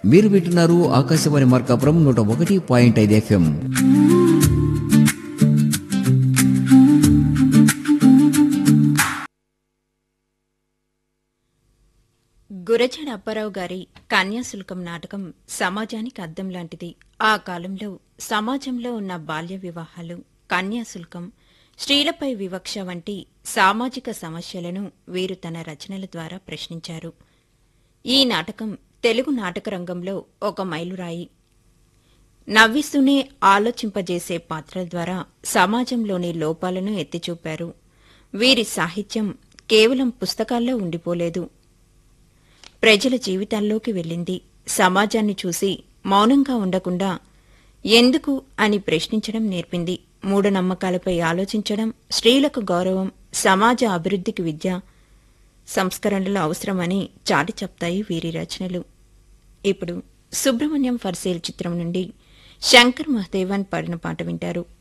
మీరు వింటున్నారు ఆకాశవాణి మార్కాపురం నూట ఒకటి పాయింట్ ఐదు ఎఫ్ఎం గురజాడ అప్పారావు గారి కన్యాశుల్కం నాటకం సమాజానికి అద్దం లాంటిది ఆ కాలంలో సమాజంలో ఉన్న బాల్య వివాహాలు కన్యాశుల్కం స్త్రీలపై వివక్ష వంటి సామాజిక సమస్యలను వీరు తన రచనల ద్వారా ప్రశ్నించారు ఈ నాటకం తెలుగు నాటక రంగంలో ఒక మైలురాయి నవ్విస్తూనే ఆలోచింపజేసే పాత్రల ద్వారా సమాజంలోని లోపాలను ఎత్తిచూపారు వీరి సాహిత్యం కేవలం పుస్తకాల్లో ఉండిపోలేదు ప్రజల జీవితాల్లోకి వెళ్ళింది సమాజాన్ని చూసి మౌనంగా ఉండకుండా ఎందుకు అని ప్రశ్నించడం నేర్పింది మూఢనమ్మకాలపై ఆలోచించడం స్త్రీలకు గౌరవం సమాజ అభివృద్ధికి విద్య సంస్కరణలు అవసరమని చాటి చెప్తాయి వీరి రచనలు ఇప్పుడు సుబ్రహ్మణ్యం ఫర్సేల్ చిత్రం నుండి శంకర్ మహదేవన్ పాడిన పాట వింటారు